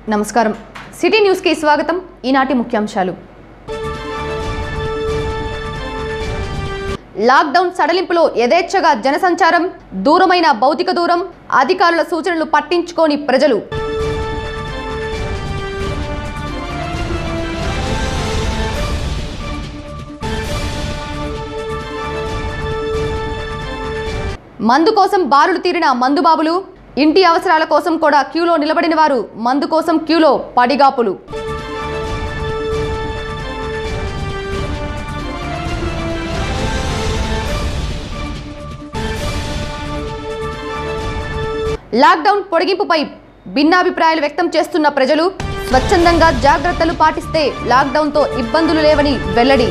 నమస్కారం సిటీ న్యూస్కి స్వాగతం ఈనాటి ముఖ్యాంశాలు లాక్డౌన్ సడలింపులో యథేచ్ఛగా జనసంచారం దూరమైన భౌతిక దూరం అధికారుల సూచనలు పట్టించుకోని ప్రజలు మందు కోసం బారులు తీరిన మందుబాబులు ఇంటి అవసరాల కోసం కూడా క్యూలో నిలబడిన వారు మందు కోసం క్యూలో పడిగాపులు లాక్డౌన్ పొడిగింపుపై భిన్నాభిప్రాయాలు వ్యక్తం చేస్తున్న ప్రజలు స్వచ్ఛందంగా జాగ్రత్తలు పాటిస్తే లాక్డౌన్తో ఇబ్బందులు లేవని వెల్లడి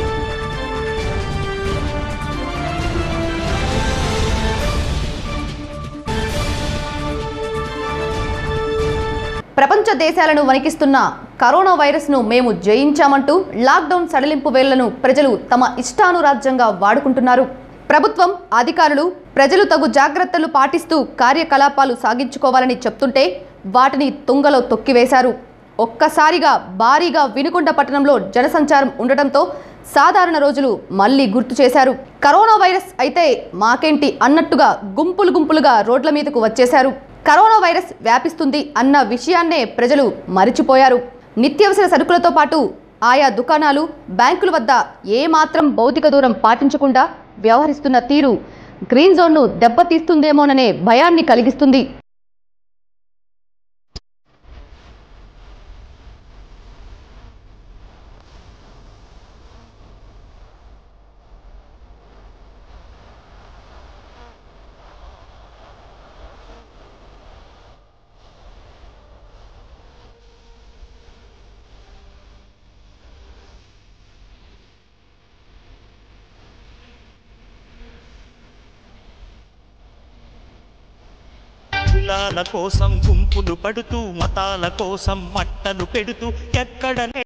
ప్రపంచ దేశాలను వణికిస్తున్న కరోనా వైరస్ను మేము జయించామంటూ లాక్డౌన్ సడలింపు వేళ్లను ప్రజలు తమ ఇష్టానురాజ్యంగా వాడుకుంటున్నారు ప్రభుత్వం అధికారులు ప్రజలు తగు జాగ్రత్తలు పాటిస్తూ కార్యకలాపాలు సాగించుకోవాలని చెప్తుంటే వాటిని తుంగలో తొక్కివేశారు ఒక్కసారిగా భారీగా వినుకొండ పట్టణంలో జనసంచారం ఉండటంతో సాధారణ రోజులు మళ్ళీ గుర్తు చేశారు కరోనా వైరస్ అయితే మాకేంటి అన్నట్టుగా గుంపులు గుంపులుగా రోడ్ల మీదకు వచ్చేశారు కరోనా వైరస్ వ్యాపిస్తుంది అన్న విషయాన్నే ప్రజలు మరిచిపోయారు నిత్యావసర సరుకులతో పాటు ఆయా దుకాణాలు బ్యాంకుల వద్ద ఏమాత్రం భౌతిక దూరం పాటించకుండా వ్యవహరిస్తున్న తీరు గ్రీన్ జోన్ను దెబ్బతీస్తుందేమోననే భయాన్ని కలిగిస్తుంది కులాల కోసం గుంపులు పడుతూ మతాల కోసం మట్టలు పెడుతూ ఎక్కడ లే-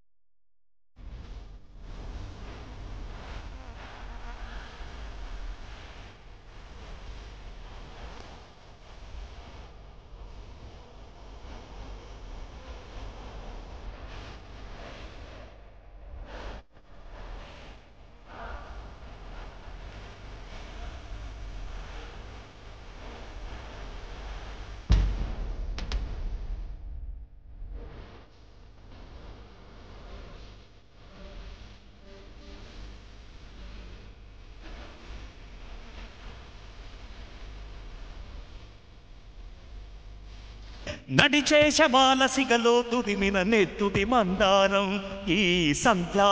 నడిచే శవాల సిగలో తుదిమిన నెత్తుది మందారం ఈ సంధ్యా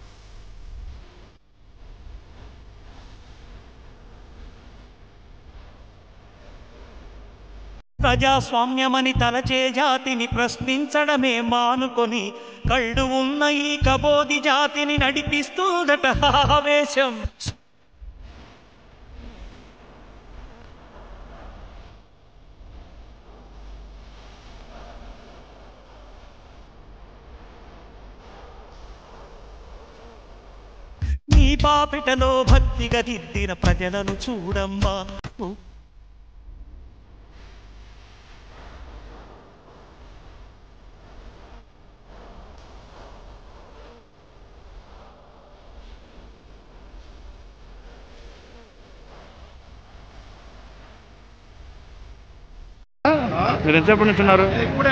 ప్రజాస్వామ్యమని తలచే జాతిని ప్రశ్నించడమే మానుకొని కళ్ళు ఉన్న ఈ కబోది జాతిని నడిపిస్తుందట ఆవేశం నీ పాపిటలో భక్తిగా దిద్దిన ప్రజలను చూడమ్మా మీరు ఎంతసేపటి నుంచి ఉన్నారు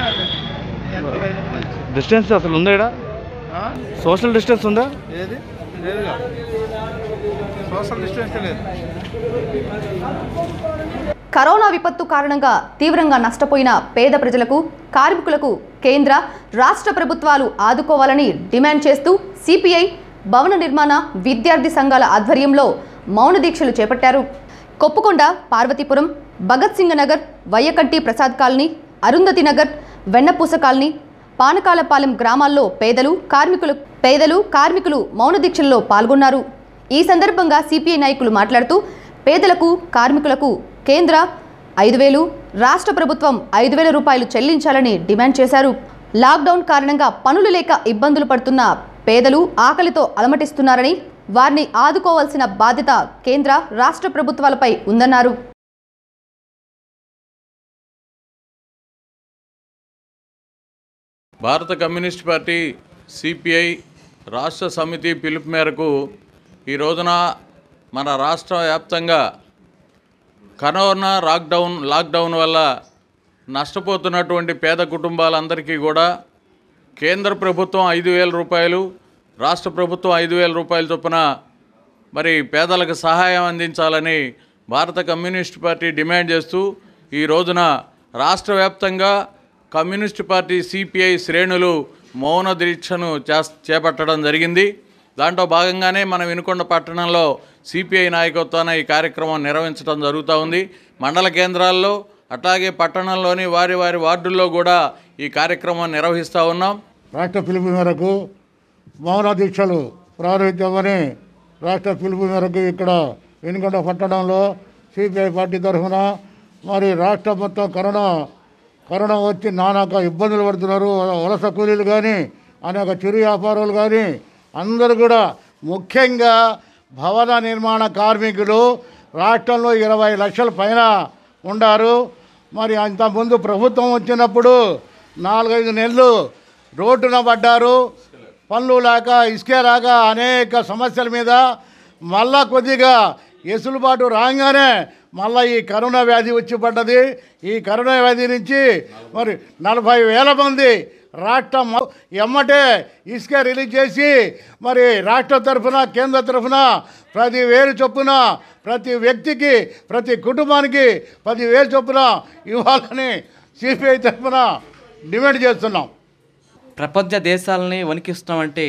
డిస్టెన్స్ అసలు ఉందా ఇక్కడ ఆ? సోషల్ డిస్టెన్స్ ఉందా ఏది లేదుగా సోషల్ డిస్టెన్స్ లేదు కరోనా విపత్తు కారణంగా తీవ్రంగా నష్టపోయిన పేద ప్రజలకు కార్మికులకు కేంద్ర రాష్ట్ర ప్రభుత్వాలు ఆదుకోవాలని డిమాండ్ చేస్తూ సిపిఐ భవన నిర్మాణ విద్యార్థి సంఘాల ఆధ్వర్యంలో మౌన దీక్షలు చేపట్టారు కొప్పుకొండ పార్వతీపురం భగత్ సింగ్ నగర్ వయ్యకంటి ప్రసాద్ కాలనీ అరుంధతి నగర్ వెన్నపూస కాలనీ పానకాలపాలెం గ్రామాల్లో పేదలు కార్మికులు పేదలు కార్మికులు మౌన దీక్షల్లో పాల్గొన్నారు ఈ సందర్భంగా సిపిఐ నాయకులు మాట్లాడుతూ పేదలకు కార్మికులకు కేంద్ర ఐదు వేలు రాష్ట్ర ప్రభుత్వం ఐదు వేల రూపాయలు చెల్లించాలని డిమాండ్ చేశారు లాక్డౌన్ కారణంగా పనులు లేక ఇబ్బందులు పడుతున్న పేదలు ఆకలితో అలమటిస్తున్నారని వారిని ఆదుకోవాల్సిన బాధ్యత కేంద్ర రాష్ట్ర ప్రభుత్వాలపై ఉందన్నారు భారత కమ్యూనిస్ట్ పార్టీ సిపిఐ రాష్ట్ర సమితి పిలుపు మేరకు ఈ రోజున మన రాష్ట్ర వ్యాప్తంగా కరోనా లాక్డౌన్ లాక్డౌన్ వల్ల నష్టపోతున్నటువంటి పేద కుటుంబాలందరికీ కూడా కేంద్ర ప్రభుత్వం ఐదు వేల రూపాయలు రాష్ట్ర ప్రభుత్వం ఐదు వేల రూపాయల చొప్పున మరి పేదలకు సహాయం అందించాలని భారత కమ్యూనిస్ట్ పార్టీ డిమాండ్ చేస్తూ ఈ రోజున రాష్ట్ర వ్యాప్తంగా కమ్యూనిస్ట్ పార్టీ సిపిఐ శ్రేణులు మౌన దీక్షను చేస్- చేపట్టడం జరిగింది దాంట్లో భాగంగానే మన వినుకొండ పట్టణంలో సిపిఐ నాయకత్వాన ఈ కార్యక్రమం నిర్వహించడం జరుగుతూ ఉంది మండల కేంద్రాల్లో అట్లాగే పట్టణంలోని వారి వారి వార్డుల్లో కూడా ఈ కార్యక్రమం నిర్వహిస్తూ ఉన్నాం రాష్ట్ర పిలుపు మేరకు మౌన దీక్షలు ప్రారంభిద్దామని రాష్ట్ర పిలుపు మేరకు ఇక్కడ వెనుకొండ పట్టణంలో సిపిఐ పార్టీ తరఫున మరి రాష్ట్రం మొత్తం కరోనా కరోనా వచ్చి నానాక ఇబ్బందులు పడుతున్నారు వలస కూలీలు కానీ అనేక చిరు వ్యాపారులు కానీ అందరూ కూడా ముఖ్యంగా భవన నిర్మాణ కార్మికులు రాష్ట్రంలో ఇరవై లక్షల పైన ఉండారు మరి అంతకుముందు ప్రభుత్వం వచ్చినప్పుడు నాలుగైదు నెలలు రోడ్డున పడ్డారు పనులు లేక ఇసుకే రాక అనేక సమస్యల మీద మళ్ళా కొద్దిగా ఎసులుబాటు రాగానే మళ్ళా ఈ కరోనా వ్యాధి వచ్చి పడ్డది ఈ కరోనా వ్యాధి నుంచి మరి నలభై వేల మంది రాష్ట్రం మొ- ఎమ్మటే ఇసుక రిలీజ్ చేసి మరి రాష్ట్ర తరఫున కేంద్ర తరఫున ప్రతి వేలు చొప్పున ప్రతి వ్యక్తికి ప్రతి కుటుంబానికి పది వేలు చొప్పున ఇవ్వాలని సిపిఐ తరఫున డిమాండ్ చేస్తున్నాం ప్రపంచ దేశాలని వణికిస్తున్నామంటే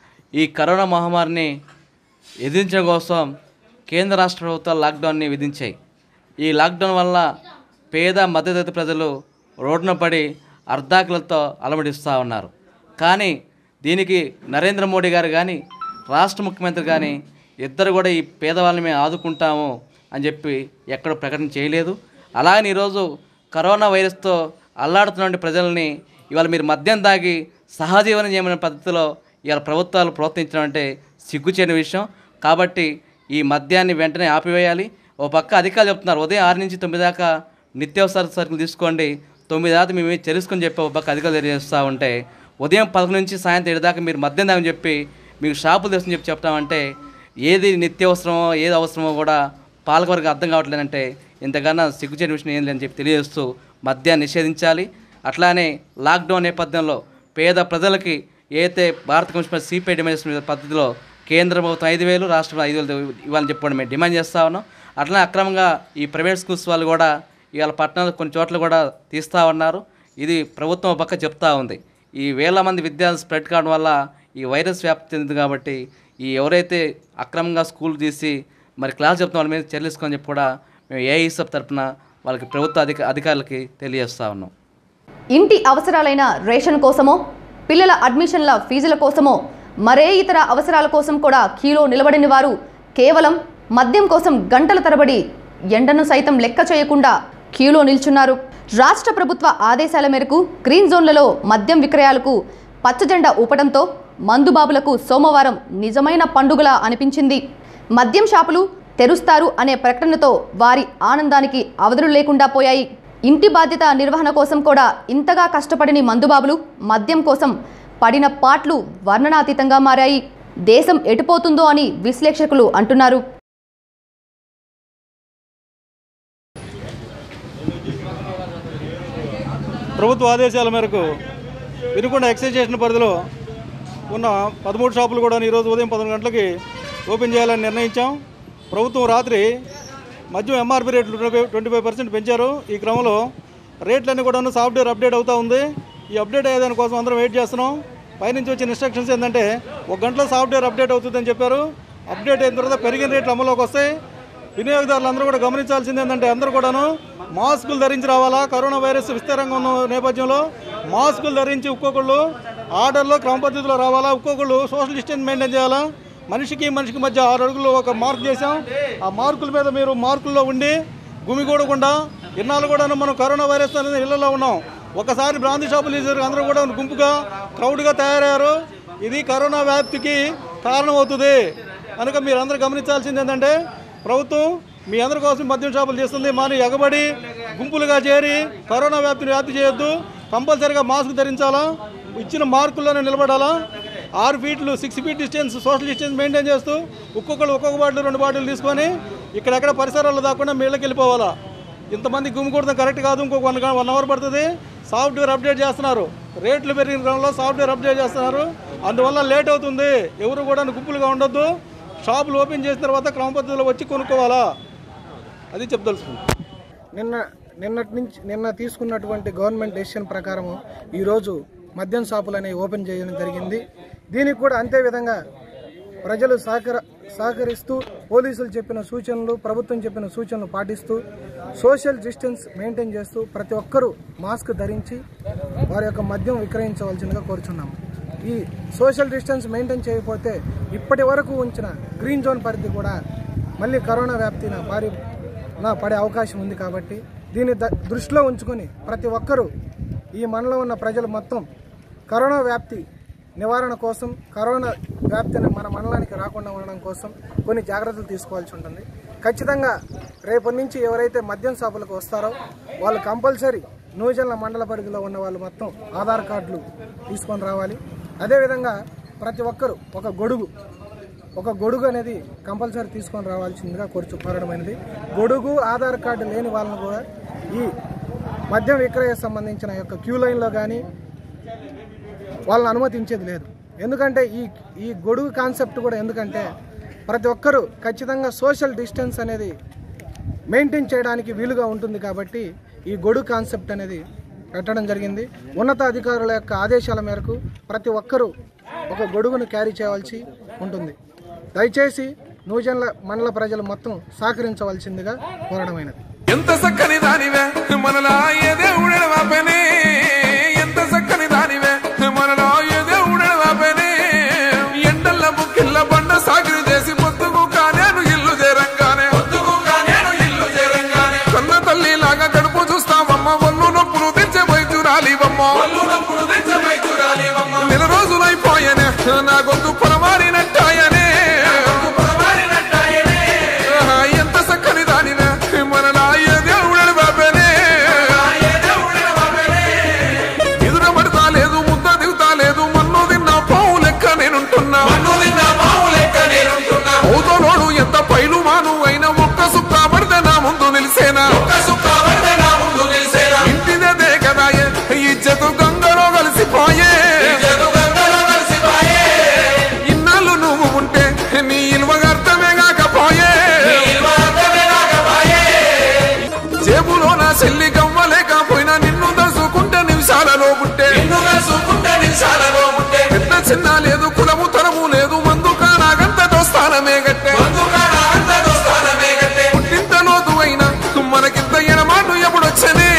ఈ కరోనా మహమ్మారిని ఎదిరించడం కోసం కేంద్ర రాష్ట్ర ప్రభుత్వాలు లాక్డౌన్ని విధించాయి ఈ లాక్డౌన్ వల్ల పేద మధ్యతరగతి ప్రజలు రోడ్డున పడి అర్ధాకులతో అలమడిస్తూ ఉన్నారు కానీ దీనికి నరేంద్ర మోడీ గారు కానీ రాష్ట్ర ముఖ్యమంత్రి కానీ ఇద్దరు కూడా ఈ పేదవాళ్ళని మేము ఆదుకుంటాము అని చెప్పి ఎక్కడ ప్రకటన చేయలేదు అలాగని ఈరోజు కరోనా వైరస్తో అల్లాడుతున్న ప్రజల్ని ఇవాళ మీరు మద్యం దాగి సహజీవనం చేయమనే పద్ధతిలో ఇవాళ ప్రభుత్వాలు ప్రోత్సహించడం అంటే సిగ్గుచేని విషయం కాబట్టి ఈ మద్యాన్ని వెంటనే ఆపివేయాలి ఓ పక్క అధికారులు చెప్తున్నారు ఉదయం ఆరు నుంచి తొమ్మిది దాకా నిత్యావసర సరుకులు తీసుకోండి తొమ్మిది దాకా మేము తెలుసుకొని చెప్పి ఒక పక్క అధికారులు తెలియజేస్తూ ఉంటే ఉదయం పదకొండు నుంచి సాయంత్రం ఏడు దాకా మీరు మద్యం దాగని చెప్పి మీకు షాపులు తెచ్చని చెప్పి చెప్తామంటే ఏది నిత్యావసరమో ఏది అవసరమో కూడా పాలకవర్గం అర్థం కావట్లేదంటే ఇంతకన్నా సిగ్గుచేని విషయం ఏం లేదని చెప్పి తెలియజేస్తూ మద్యాన్ని నిషేధించాలి అట్లానే లాక్డౌన్ నేపథ్యంలో పేద ప్రజలకి ఏదైతే భారత కమిషన్ సిపిఐ డిమాండ్ చేస్తున్న పద్ధతిలో కేంద్ర ప్రభుత్వం ఐదు వేలు రాష్ట్రంలో ఐదు వేలు ఇవ్వాలని చెప్పి మేము డిమాండ్ చేస్తా ఉన్నాం అట్లనే అక్రమంగా ఈ ప్రైవేట్ స్కూల్స్ వాళ్ళు కూడా ఇవాళ పట్టణాలు కొన్ని చోట్ల కూడా తీస్తూ ఉన్నారు ఇది ప్రభుత్వం ఒక పక్క చెప్తా ఉంది ఈ వేల మంది విద్యార్థులు స్ప్రెడ్ కావడం వల్ల ఈ వైరస్ వ్యాప్తి చెందింది కాబట్టి ఈ ఎవరైతే అక్రమంగా స్కూల్ తీసి మరి క్లాస్ చెప్తున్న వాళ్ళ మీద చర్యలు తీసుకోని చెప్పి కూడా మేము ఏఈసబ్ తరపున వాళ్ళకి ప్రభుత్వ అధిక అధికారులకి తెలియజేస్తా ఉన్నాం ఇంటి అవసరాలైన రేషన్ కోసమో పిల్లల అడ్మిషన్ల ఫీజుల కోసమో మరే ఇతర అవసరాల కోసం కూడా క్యూలో నిలబడిన వారు కేవలం మద్యం కోసం గంటల తరబడి ఎండను సైతం లెక్క చేయకుండా క్యూలో నిల్చున్నారు రాష్ట్ర ప్రభుత్వ ఆదేశాల మేరకు గ్రీన్ జోన్లలో మద్యం విక్రయాలకు పచ్చజెండా ఊపడంతో మందుబాబులకు సోమవారం నిజమైన పండుగలా అనిపించింది మద్యం షాపులు తెరుస్తారు అనే ప్రకటనతో వారి ఆనందానికి అవధులు లేకుండా పోయాయి ఇంటి బాధ్యత నిర్వహణ కోసం కూడా ఇంతగా కష్టపడిన మందుబాబులు మద్యం కోసం పడిన పాట్లు వర్ణనాతీతంగా మారాయి దేశం ఎటుపోతుందో అని విశ్లేషకులు అంటున్నారు ప్రభుత్వ ఆదేశాల మేరకు వినుకొండ ఎక్సైజ్ స్టేషన్ పరిధిలో ఉన్న పదమూడు షాపులు కూడా ఈరోజు ఉదయం పదకొండు గంటలకి ఓపెన్ చేయాలని నిర్ణయించాం ప్రభుత్వం రాత్రి మద్యం ఎంఆర్పి రేట్లు ట్వంటీ ఫైవ్ పర్సెంట్ పెంచారు ఈ క్రమంలో రేట్లన్నీ కూడా సాఫ్ట్వేర్ అప్డేట్ అవుతూ ఉంది ఈ అప్డేట్ అయ్యేదాని కోసం అందరం వెయిట్ చేస్తున్నాం పైనుంచి వచ్చిన ఇన్స్ట్రక్షన్స్ ఏంటంటే ఒక గంటలో సాఫ్ట్వేర్ అప్డేట్ అవుతుందని చెప్పారు అప్డేట్ అయిన తర్వాత పెరిగిన రేట్లు అమలులోకి వస్తాయి వినియోగదారులు అందరూ కూడా గమనించాల్సింది ఏంటంటే అందరూ కూడాను మాస్కులు ధరించి రావాలా కరోనా వైరస్ విస్తారంగా ఉన్న నేపథ్యంలో మాస్కులు ధరించి ఒక్కొక్కళ్ళు ఆర్డర్లో క్రమ పద్ధతిలో రావాలా ఒక్కొక్కళ్ళు సోషల్ డిస్టెన్స్ మెయింటైన్ చేయాలా మనిషికి మనిషికి మధ్య ఆరు అడుగులు ఒక మార్క్ చేసాం ఆ మార్కుల మీద మీరు మార్కుల్లో ఉండి గుమిగూడకుండా ఇన్నాళ్ళు కూడా మనం కరోనా వైరస్ అనేది ఇళ్లలో ఉన్నాం ఒకసారి బ్రాంతి షాపులు చేశారు అందరూ కూడా గుంపుగా క్రౌడ్గా తయారయ్యారు ఇది కరోనా వ్యాప్తికి కారణం అవుతుంది కనుక మీరు అందరూ గమనించాల్సింది ఏంటంటే ప్రభుత్వం మీ అందరి కోసం మద్యం షాపులు చేస్తుంది మాని ఎగబడి గుంపులుగా చేరి కరోనా వ్యాప్తిని వ్యాప్తి చేయొద్దు కంపల్సరీగా మాస్క్ ధరించాలా ఇచ్చిన మార్కుల్లోనే నిలబడాలా ఆరు ఫీట్లు six feet distance social distance maintain చేస్తూ ఒక్కొక్కరు ఒక్కొక్క బాటిల్ రెండు బాటిల్ తీసుకొని ఇక్కడెక్కడ పరిసరాల్లో దాకుండా మీళ్ళకి వెళ్ళిపోవాలా ఇంతమంది గుమికూడదు కరెక్ట్ కాదు ఇంకొక వన్ వన్ అవర్ పడుతుంది సాఫ్ట్వేర్ అప్డేట్ చేస్తున్నారు రేట్లు పెరిగిన క్రమంలో సాఫ్ట్వేర్ అప్డేట్ చేస్తున్నారు అందువల్ల లేట్ అవుతుంది ఎవరు కూడా గుంపులుగా ఉండొద్దు షాపులు ఓపెన్ చేసిన తర్వాత క్రమ పద్ధతిలో వచ్చి కొనుక్కోవాలా అది చెప్పదలుచుకుంది నిన్న నిన్నటి నుంచి నిన్న తీసుకున్నటువంటి గవర్నమెంట్ డెసిషన్ ప్రకారము ఈరోజు మద్యం షాపులు అనేవి ఓపెన్ చేయడం జరిగింది దీనికి కూడా అంతే విధంగా ప్రజలు సహకర సహకరిస్తూ పోలీసులు చెప్పిన సూచనలు ప్రభుత్వం చెప్పిన సూచనలు పాటిస్తూ సోషల్ డిస్టెన్స్ మెయింటైన్ చేస్తూ ప్రతి ఒక్కరూ మాస్క్ ధరించి వారి యొక్క మద్యం విక్రయించవలసిందిగా కోరుచున్నాము ఈ సోషల్ డిస్టెన్స్ మెయింటైన్ చేయకపోతే ఇప్పటి వరకు ఉంచిన గ్రీన్ జోన్ పరిధి కూడా మళ్ళీ కరోనా వ్యాప్తిన భారీ నా పడే అవకాశం ఉంది కాబట్టి దీన్ని ద- దృష్టిలో ఉంచుకొని ప్రతి ఒక్కరూ ఈ మనలో ఉన్న ప్రజలు మొత్తం కరోనా వ్యాప్తి నివారణ కోసం కరోనా వ్యాప్తిని మన మండలానికి రాకుండా ఉండడం కోసం కొన్ని జాగ్రత్తలు తీసుకోవాల్సి ఉంటుంది ఖచ్చితంగా రేపటి నుంచి ఎవరైతే మద్యం షాపులకు వస్తారో వాళ్ళు కంపల్సరీ నూజన్ల మండల పరిధిలో ఉన్న వాళ్ళు మొత్తం ఆధార్ కార్డులు తీసుకొని రావాలి అదేవిధంగా ప్రతి ఒక్కరూ ఒక గొడుగు ఒక గొడుగు అనేది కంపల్సరీ తీసుకొని రావాల్సిందిగా కోర్చు కోరడమైనది గొడుగు ఆధార్ కార్డు లేని వాళ్ళని కూడా ఈ మద్యం విక్రయ సంబంధించిన యొక్క క్యూ లైన్లో కానీ వాళ్ళని అనుమతించేది లేదు ఎందుకంటే ఈ ఈ గొడుగు కాన్సెప్ట్ కూడా ఎందుకంటే ప్రతి ఒక్కరూ ఖచ్చితంగా సోషల్ డిస్టెన్స్ అనేది మెయింటైన్ చేయడానికి వీలుగా ఉంటుంది కాబట్టి ఈ గొడుగు కాన్సెప్ట్ అనేది పెట్టడం జరిగింది ఉన్నత అధికారుల యొక్క ఆదేశాల మేరకు ప్రతి ఒక్కరూ ఒక గొడుగును క్యారీ చేయవలసి ఉంటుంది దయచేసి నూజన్ల మండల ప్రజలు మొత్తం సహకరించవలసిందిగా కోరడమైనది ఎంత చక్కని దానివే మనలా ఏ దేవుడెడ వాపెనే ఎంత చక్కని దానివే మనలా ఏ దేవుడెడ వాపెనే ఎండల్ల ముక్కిళ్ళ బండ సాగిరి చేసి పొద్దుకు కానేను ఇల్లు చేరంగానే పొద్దుకు కానేను ఇల్లు చేరంగానే కన్న తల్లి లాగా కడుపు చూస్తావమ్మ ఒళ్ళు నొప్పులు తెచ్చే వైద్యురాలివమ్మ ఒళ్ళు నొప్పులు తెచ్చే వైద్యురాలివమ్మ నెల రోజులైపోయనే నా గొంతు పొరమారినట్టాయనే ఆహా, ఎంత చక్కని దానివే మనలా ఏ దేవుడెడ వాపెనే ఎదుర పడతా లేదు ముద్ద దిగుతా లేదు మన్ను తిన్నా పావు లెక్క నేనుంటున్నా మన్ను తిన్నా పావు లెక్క నేనుంటున్నా అవుతోనోడు ఎంత పైలు మాను అయినా ఒక్క సుక్క పడితే నా ముందు నిలిసేనా ఒక్క సుక్క పడితే నా ముందు నిలిసేనా ఇంటిదే కదా ఇజ్జతు గంగలో కలిసిపోయే ఇన్నాళ్ళు నువ్వు ఉంటే నీ ఇల్వగా అర్థమే కాకపోయే జేబులో నా చెల్లి గవ్వలేకపోయినా నిన్ను దసుకుంటే నిమిషాలలో పుట్టే పెద్ద చిన్న లేదు కులము తరము లేదు మందు కానాగంత దోస్తానమే గట్టే పుట్టింత లోతు అయినా మనకింత ఎడమాటు ఎప్పుడొచ్చనే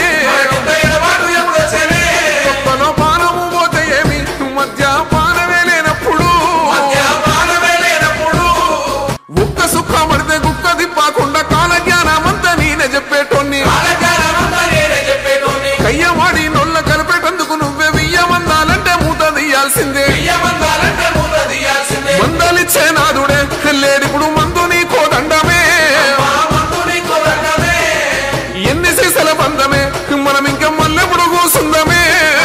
కొత్తలో పానము పోతే ఏమి మధ్య పానమే లేనప్పుడు ఒక్క సుఖ పడితే గుక్క దిప్పకుండా కాల జ్ఞానమంతా నేనే చెప్పేటోన్ని కయ్యవాడి నొల్ల కలిపేటందుకు నువ్వే వియ్యమందాలంటే మూత తీయాల్సిందే మందలిచ్చే నాదుడే లేడిప్పుడు మందు నీ కోదండమే ఎన్ని సీసల బంధమే మనం ఇంకా మల్లెప్పుడు కూసుందమే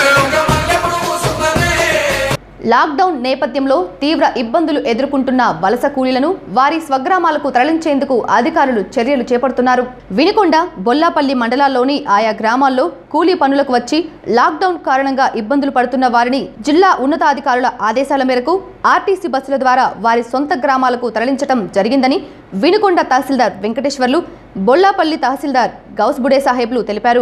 లాక్డౌన్ నేపథ్యంలో తీవ్ర ఇబ్బందులు ఎదుర్కొంటున్న వలస కూలీలను వారి స్వగ్రామాలకు తరలించేందుకు అధికారులు చర్యలు చేపడుతున్నారు వినుకొండ బొల్లాపల్లి మండలాల్లోని ఆయా గ్రామాల్లో కూలీ పనులకు వచ్చి లాక్డౌన్ కారణంగా ఇబ్బందులు పడుతున్న వారిని జిల్లా ఉన్నతాధికారుల ఆదేశాల మేరకు ఆర్టీసీ బస్సుల ద్వారా వారి సొంత గ్రామాలకు తరలించడం జరిగిందని వినుకొండ తహసీల్దార్ వెంకటేశ్వర్లు బొల్లాపల్లి తహసీల్దార్ గౌస్బుడే సాహెబ్లు తెలిపారు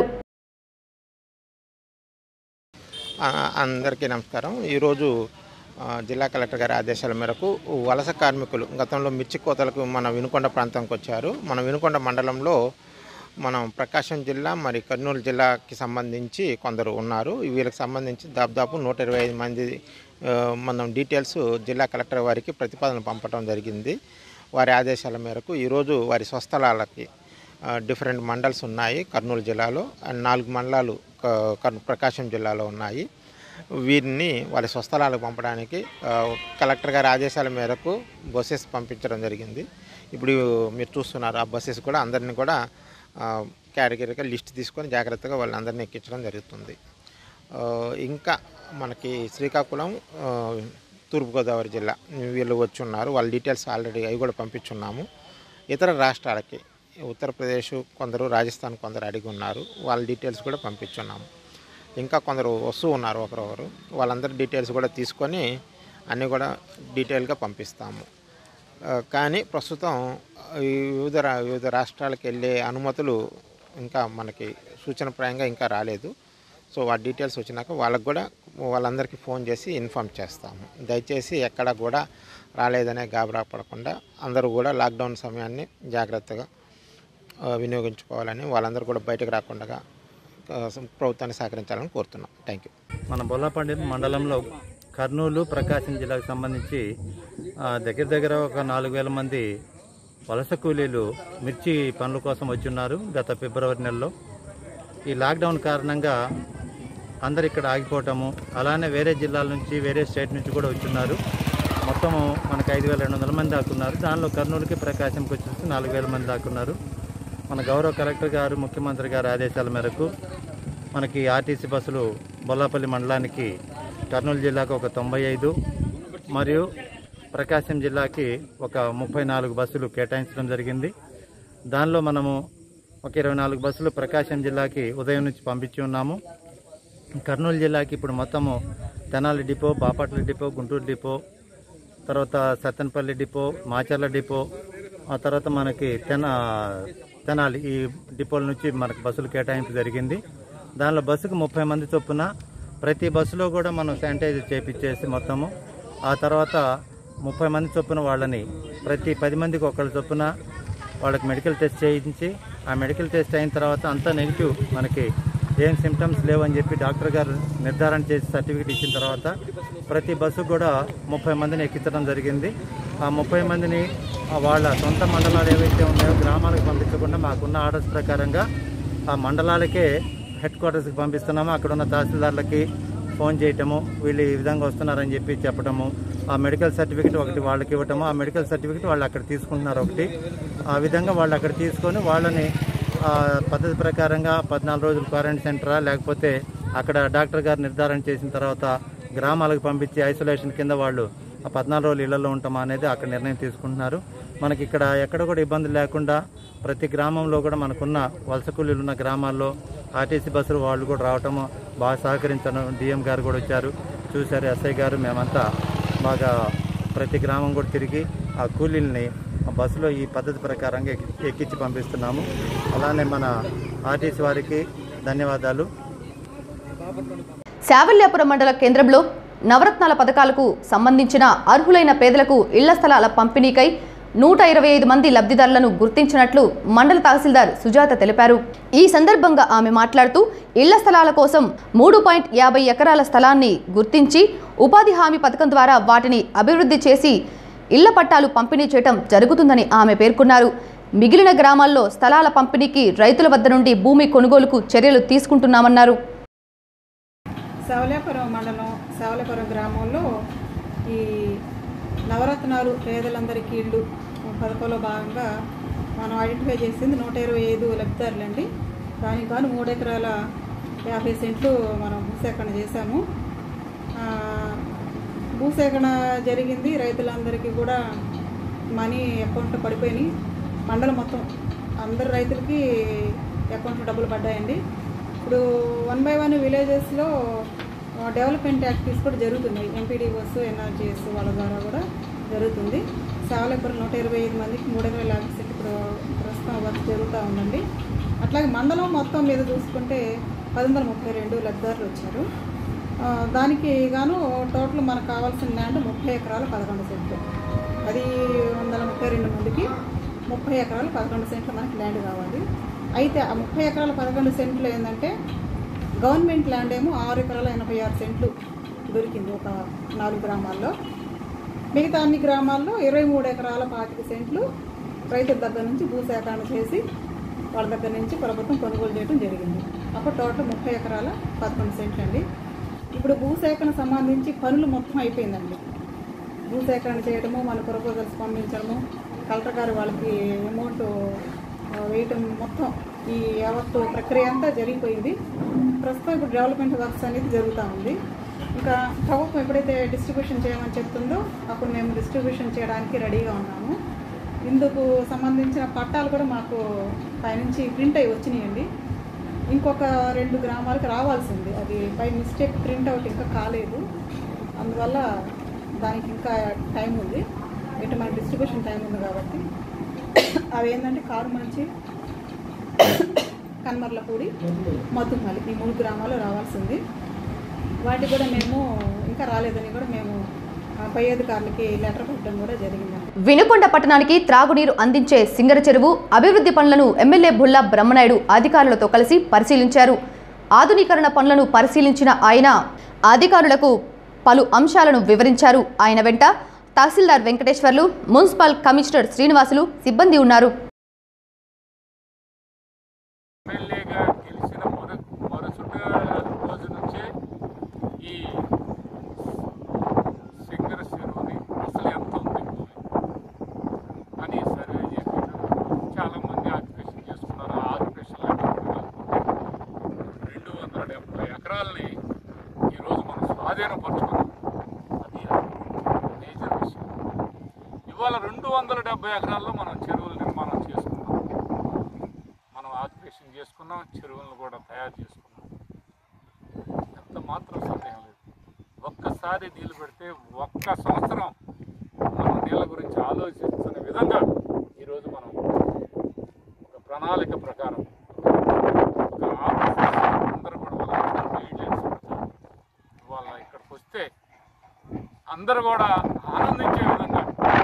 ఆ, అందరికీ నమస్కారం ఈరోజు ఆ, జిల్లా కలెక్టర్ గారి ఆదేశాల మేరకు వలస కార్మికులు గతంలో మిర్చి కోతలకు మన వినుకొండ ప్రాంతానికి వచ్చారు మన వినుకొండ మండలంలో మనం ప్రకాశం జిల్లా మరి కర్నూలు జిల్లాకి సంబంధించి కొందరు ఉన్నారు వీళ్ళకి సంబంధించి దాదాపు నూట ఇరవై ఐదు మంది ఆ, మనం డీటెయిల్స్ జిల్లా కలెక్టర్ వారికి ప్రతిపాదన పంపడం జరిగింది వారి ఆదేశాల మేరకు ఈరోజు వారి స్వస్థలాలకి ఆ, డిఫరెంట్ మండల్స్ ఉన్నాయి కర్నూలు జిల్లాలో అండ్ నాలుగు మండలాలు క- కర్- ప్రకాశం జిల్లాలో ఉన్నాయి వీరిని వారి స్వస్థలాలకు పంపడానికి ఆ, కలెక్టర్ గారి ఆదేశాల మేరకు బస్సెస్ పంపించడం జరిగింది ఇప్పుడు మీరు చూస్తున్నారు ఆ బస్సెస్ కూడా అందరినీ కూడా కేటగిరీగా లిస్ట్ తీసుకొని జాగ్రత్తగా వాళ్ళందరినీ ఎక్కించడం జరుగుతుంది ఆ, ఇంకా మనకి శ్రీకాకుళం ఆ, తూర్పుగోదావరి జిల్లా వీళ్ళు వచ్చి ఉన్నారు వాళ్ళ డీటెయిల్స్ ఆల్రెడీ అవి కూడా పంపించున్నాము ఇతర రాష్ట్రాలకి ఉత్తరప్రదేశ్ కొందరు రాజస్థాన్ కొందరు అడిగి ఉన్నారు వాళ్ళ డీటెయిల్స్ కూడా పంపించున్నాము ఇంకా కొందరు వస్తూ ఉన్నారు ఒకరొకరు వాళ్ళందరి డీటెయిల్స్ కూడా తీసుకొని అన్నీ కూడా డీటెయిల్గా పంపిస్తాము ఆ, కానీ ప్రస్తుతం ఈ వివిధ రా- వివిధ రాష్ట్రాలకు వెళ్ళే అనుమతులు ఇంకా మనకి సూచనప్రాయంగా ఇంకా రాలేదు సో ఆ డీటెయిల్స్ వచ్చినాక వాళ్ళకు కూడా వాళ్ళందరికీ ఫోన్ చేసి ఇన్ఫామ్ చేస్తాము దయచేసి ఎక్కడ కూడా రాలేదనే గాబరా పడకుండా అందరూ కూడా లాక్డౌన్ సమయాన్ని జాగ్రత్తగా ఆ, వినియోగించుకోవాలని వాళ్ళందరూ కూడా బయటకు రాకుండా ఆ, ప్రభుత్వాన్ని సహకరించాలని కోరుతున్నాం థ్యాంక్ యూ మన బొల్లపండి మండలంలో కర్నూలు ప్రకాశం జిల్లాకు సంబంధించి ఆ, దగ్గర దగ్గర ఒక నాలుగు వేల మంది వలస కూలీలు మిర్చి పనుల కోసం వచ్చి ఉన్నారు గత ఫిబ్రవరి నెలలో ఈ లాక్డౌన్ కారణంగా అందరు ఇక్కడ ఆగిపోవటము అలానే వేరే జిల్లాల నుంచి వేరే స్టేట్ నుంచి కూడా వచ్చున్నారు మొత్తము మనకు ఐదు వేల రెండు వందల మంది దాకున్నారు దానిలో కర్నూలుకి ప్రకాశంకి వచ్చేసి నాలుగు వేల మంది దాకున్నారు మన గౌరవ కలెక్టర్ గారు ముఖ్యమంత్రి గారి ఆదేశాల మేరకు మనకి ఆర్టీసీ బస్సులు బొల్లాపల్లి మండలానికి కర్నూలు జిల్లాకు ఒక తొంభై ఐదు మరియు ప్రకాశం జిల్లాకి ఒక ముప్పై నాలుగు బస్సులు కేటాయించడం జరిగింది దానిలో మనము ఒక ఇరవై నాలుగు బస్సులు ప్రకాశం జిల్లాకి ఉదయం నుంచి పంపించి ఉన్నాము కర్నూలు జిల్లాకి ఇప్పుడు మొత్తము Tenali depot Bapatla depot Guntur depot తర్వాత సత్తెనపల్లి డిపో మాచర్ల డిపో ఆ తర్వాత మనకి తెన తెనాలి ఈ డిపోల నుంచి మనకు బస్సులు కేటాయింపు జరిగింది దానిలో బస్సుకు ముప్పై మంది చొప్పున ప్రతి బస్సులో కూడా మనం శానిటైజర్ చేపించేసి మొత్తము ఆ తర్వాత ముప్పై మంది చొప్పున వాళ్ళని ప్రతి పది మందికి ఒకళ్ళ చొప్పున వాళ్ళకి మెడికల్ టెస్ట్ చేయించి ఆ మెడికల్ టెస్ట్ అయిన తర్వాత అంతా నెగిటివ్ మనకి ఏం సిమ్టమ్స్ లేవని చెప్పి డాక్టర్ గారు నిర్ధారణ చేసి సర్టిఫికేట్ ఇచ్చిన తర్వాత ప్రతి బస్సు కూడా ముప్పై మందిని ఎక్కించడం జరిగింది ఆ ముప్పై మందిని ఆ వాళ్ళ సొంత మండలాలు ఏవైతే ఉన్నాయో గ్రామాలకు పంపించకుండా మాకున్న ఆర్డర్స్ ప్రకారంగా ఆ మండలాలకే హెడ్ క్వార్టర్స్కి పంపిస్తున్నాము అక్కడ ఉన్న తహసీల్దార్లకి ఫోన్ చేయటము వీళ్ళు ఈ విధంగా వస్తున్నారని చెప్పి చెప్పటము ఆ మెడికల్ సర్టిఫికేట్ ఒకటి వాళ్ళకి ఇవ్వటము ఆ మెడికల్ సర్టిఫికేట్ వాళ్ళు అక్కడ తీసుకుంటున్నారు ఒకటి ఆ విధంగా వాళ్ళు అక్కడ తీసుకొని వాళ్ళని ఆ, పద్ధతి ప్రకారంగా పద్నాలుగు రోజులు క్వారంటైన్ సెంటరా లేకపోతే అక్కడ డాక్టర్ గారు నిర్ధారణ చేసిన తర్వాత గ్రామాలకు పంపించి ఐసోలేషన్ కింద వాళ్ళు ఆ పద్నాలుగు రోజులు ఇళ్లలో ఉంటామా అనేది అక్కడ నిర్ణయం తీసుకుంటున్నారు మనకి ఇక్కడ ఎక్కడ కూడా ఇబ్బంది లేకుండా ప్రతి గ్రామంలో కూడా మనకున్న వలస కూలీలు ఉన్న గ్రామాల్లో ఆర్టీసీ బస్సులు వాళ్ళు కూడా రావటము బాగా సహకరించడం డిఎం గారు కూడా వచ్చారు చూశారు ఎస్ఐ గారు మేమంతా బాగా ప్రతి గ్రామం కూడా తిరిగి ఆ కూలీల్ని ఆ బస్సులో ఈ పద్ధతి ప్రకారంగా ఎక్కి- ఎక్కించి పంపిస్తున్నాము అలానే మన ఆర్టీసీ వారికి ధన్యవాదాలు శావల్యాపురం మండల కేంద్రంలో నవరత్నాల పథకాలకు సంబంధించిన అర్హులైన పేదలకు ఇళ్ల స్థలాల పంపిణీకై నూట ఇరవై ఐదు మంది లబ్ధిదారులను గుర్తించినట్లు మండల తహసీల్దార్ సుజాత తెలిపారు ఈ సందర్భంగా ఆమె మాట్లాడుతూ ఇళ్ల స్థలాల కోసం మూడు పాయింట్ యాభై ఎకరాల స్థలాన్ని గుర్తించి ఉపాధి హామీ పథకం ద్వారా వాటిని అభివృద్ధి చేసి ఇళ్ల పట్టాలు పంపిణీ చేయడం జరుగుతుందని ఆమె పేర్కొన్నారు మిగిలిన గ్రామాల్లో స్థలాల పంపిణీకి రైతుల వద్ద నుండి భూమి కొనుగోలుకు చర్యలు తీసుకుంటున్నామన్నారు సవలేపురం మండలం సవలేపురం గ్రామంలో ఈ నవరత్నాలు పేదలందరికీ ఇళ్ళు పథకంలో భాగంగా మనం ఐడెంటిఫై చేసింది నూట ఇరవై ఐదు లబ్ధిదారులండి దానికి గాను మూడు ఎకరాల యాభై సెంట్లు మనం భూసేకరణ చేశాము ఆ, భూసేకరణ జరిగింది రైతులందరికీ కూడా మనీ అకౌంట్లో పడిపోయినాయి మండలం మొత్తం అందరు రైతులకి అకౌంట్లో డబ్బులు పడ్డాయండి ఇప్పుడు వన్ బై వన్ విలేజెస్లో డెవలప్మెంట్ యాక్టివిటీస్ కూడా జరుగుతున్నాయి ఎంపీడీఓస్ ఎన్ఆర్జీఎస్ వాళ్ళ ద్వారా కూడా జరుగుతుంది సావలేపురం నూట ఇరవై ఐదు మందికి మూడు ఎకరాల యాభై సెంట్ ఇప్పుడు ప్రస్తుతం వర్క్ జరుగుతూ ఉందండి అట్లాగే మండలం మొత్తం మీద చూసుకుంటే పది వందల ముప్పై రెండు లబ్ధిదారులు వచ్చారు ఆ, దానికి గాను టోటల్ మనకు కావాల్సిన ల్యాండ్ ముప్పై ఎకరాలు పదకొండు సెంట్లు పది వందల ముప్పై రెండు మందికి ముప్పై ఎకరాలు పదకొండు సెంట్లు మనకి ల్యాండ్ కావాలి అయితే ఆ ముప్పై ఎకరాల పదకొండు సెంట్లు ఏంటంటే గవర్నమెంట్ ల్యాండ్ ఏమో ఆరు ఎకరాల ఎనభై ఆరు సెంట్లు దొరికింది ఒక నాలుగు గ్రామాల్లో మిగతా అన్ని గ్రామాల్లో ఇరవై మూడు ఎకరాల పాతిక సెంట్లు రైతుల దగ్గర నుంచి భూసేకరణ చేసి వాళ్ళ దగ్గర నుంచి ప్రభుత్వం కొనుగోలు చేయడం జరిగింది అప్పుడు టోటల్ ముప్పై ఎకరాల పదకొండు సెంట్లు అండి ఇప్పుడు భూసేకరణ సంబంధించి పనులు మొత్తం అయిపోయిందండి భూసేకరణ చేయడము మన ప్రపోజల్స్ పంపించడము కలెక్టర్ గారు వాళ్ళకి అమౌంట్ ఆ, వేయటం మొత్తం ఈ యావత్తు ప్రక్రియ అంతా జరిగిపోయింది ప్రస్తుతం ఇప్పుడు డెవలప్మెంట్ వర్క్స్ అనేది జరుగుతూ ఉంది ఇంకా ప్రభుత్వం ఎప్పుడైతే డిస్ట్రిబ్యూషన్ చేయమని చెప్తుందో అప్పుడు మేము డిస్ట్రిబ్యూషన్ చేయడానికి రెడీగా ఉన్నాము ఇందుకు సంబంధించిన పట్టాలు కూడా మాకు పైనుంచి ప్రింట్ అయ్యి వచ్చినాయండి ఇంకొక రెండు గ్రామాలకు రావాల్సింది అది బై మిస్టేక్ ప్రింట్ అవుట్ ఇంకా కాలేదు అందువల్ల దానికి ఇంకా టైం ఉంది ఇటు మన డిస్ట్రిబ్యూషన్ టైం ఉంది కాబట్టి అవి ఏంటంటే కారు మంచి కన్మర్లపూడి మధుమలి ఈ మూడు గ్రామాలు రావాల్సింది వాటి కూడా మేము ఇంకా రాలేదని కూడా మేము ఆ, పై అధికారులకి లెటర్ పెట్టడం కూడా జరిగింది వినుకొండ పట్టణానికి త్రాగునీరు అందించే సింగర చెరువు అభివృద్ధి పనులను ఎమ్మెల్యే బుల్లా బ్రహ్మనాయుడు అధికారులతో కలిసి పరిశీలించారు ఆధునీకరణ పనులను పరిశీలించిన ఆయన అధికారులకు పలు అంశాలను వివరించారు ఆయన వెంట తహసీల్దార్ వెంకటేశ్వర్లు మున్సిపల్ కమిషనర్ శ్రీనివాసులు సిబ్బంది ఉన్నారు ఎమ్మెల్యేగా గెలిచిన మొర మరుసటి రోజు నుంచే ఈ సింగర చెరువుని అసలు ఎంత ఉంది అని సర్వే చేశారు చాలామంది ఆక్యుపేషన్ చేసుకున్నారు ఆ ఆక్యుపేషన్ రెండు వందల డెబ్బై ఎకరాలని ఈరోజు మనం స్వాధీనపరుచుకున్నాం అది మేజర్ విషయం ఇవాళ రెండు వందల డెబ్బై ఎకరాల్లో మనం చెరువుల నిర్మాణం చేసుకున్నాం మనం ఆక్యుపేషన్ చేసుకున్నాం చెరువులను కూడా తయారు చేసుకున్నాం ఎంత మాత్రం సందేహం లేదు ఒక్కసారి నీళ్ళు పెడితే ఒక్క సంవత్సరం మనం నీళ్ళ గురించి ఆలోచించిన విధంగా ఈరోజు మనం ఒక ప్రణాళిక ప్రకారం ఒక ఆఫీసర్స్ అందరూ కూడా వాళ్ళందరూ గైడ్లైన్స్ పెడతారు ఇవాళ ఇక్కడికి వస్తే అందరూ కూడా ఆనందించే విధంగా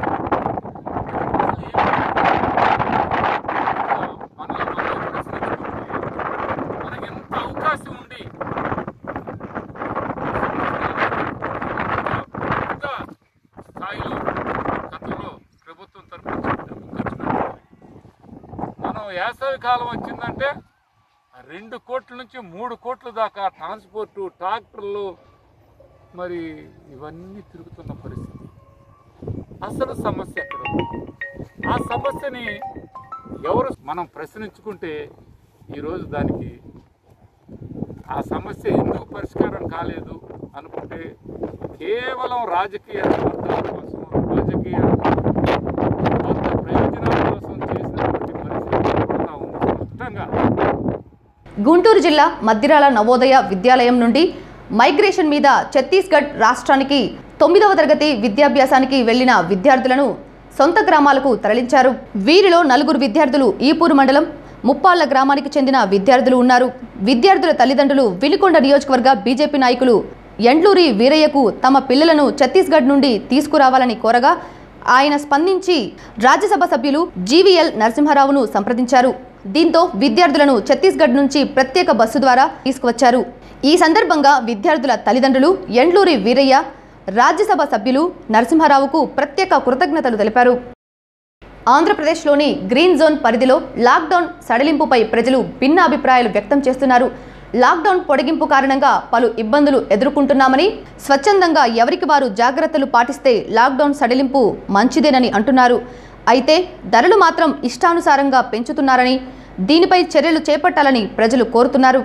మనల్ని మనం ప్రశ్నించుకుంటే మనకి ఎంత అవకాశం ఉండి పెద్ద స్థాయిలో గతంలో ప్రభుత్వం తరపు నుంచి డబ్బు ఖర్చు పెట్టాలి మనం వేసవి కాలం వచ్చిందంటే రెండు కోట్ల నుంచి మూడు కోట్ల దాకా ట్రాన్స్పోర్టు ట్రాక్టర్లు మరి ఇవన్నీ తిరుగుతున్న పరిస్థితి అసలు సమస్య ఎక్కడ ఉంది? ఆ సమస్యని ఎవరు మనం ప్రశ్నించుకుంటే ఈరోజు దానికి ఆ సమస్య ఎందుకు పరిష్కారం కాలేదు అనుకుంటే కేవలం రాజకీయ స్వార్థాల కోసం రాజకీయ స్వార్థ ప్రయోజనాల కోసం చేసినటువంటి పరిస్థితి కనబడతా ఉంది స్పష్టంగా గుంటూరు జిల్లా మద్దిరాల నవోదయ విద్యాలయం నుండి మైగ్రేషన్ మీద ఛత్తీస్గఢ్ రాష్ట్రానికి తొమ్మిదవ తరగతి విద్యాభ్యాసానికి వెళ్లిన విద్యార్థులను సొంత గ్రామాలకు తరలించారు వీరిలో నలుగురు విద్యార్థులు ఈపూరు మండలం ముప్పాళ్ల గ్రామానికి చెందిన విద్యార్థులు ఉన్నారు విద్యార్థుల తల్లిదండ్రులు వినుకొండ నియోజకవర్గ బీజేపీ నాయకులు ఎండ్లూరి వీరయ్యకు తమ పిల్లలను ఛత్తీస్గఢ్ నుండి తీసుకురావాలని కోరగా ఆయన స్పందించి రాజ్యసభ సభ్యులు జీవీఎల్ నరసింహారావును సంప్రదించారు దీంతో విద్యార్థులను ఛత్తీస్గఢ్ నుంచి ప్రత్యేక బస్సు ద్వారా తీసుకువచ్చారు ఈ సందర్భంగా విద్యార్థుల తల్లిదండ్రులు ఎండ్లూరి వీరయ్య రాజ్యసభ సభ్యులు నరసింహారావుకు ప్రత్యేక కృతజ్ఞతలు తెలిపారు ఆంధ్రప్రదేశ్లోని గ్రీన్ జోన్ పరిధిలో లాక్డౌన్ సడలింపుపై ప్రజలు భిన్న అభిప్రాయాలు వ్యక్తం చేస్తున్నారు లాక్డౌన్ పొడిగింపు కారణంగా పలు ఇబ్బందులు ఎదుర్కొంటున్నామని స్వచ్ఛందంగా ఎవరికి వారు జాగ్రత్తలు పాటిస్తే లాక్డౌన్ సడలింపు మంచిదేనని అంటున్నారు అయితే ధరలు మాత్రం ఇష్టానుసారంగా పెంచుతున్నారని దీనిపై చర్యలు చేపట్టాలని ప్రజలు కోరుతున్నారు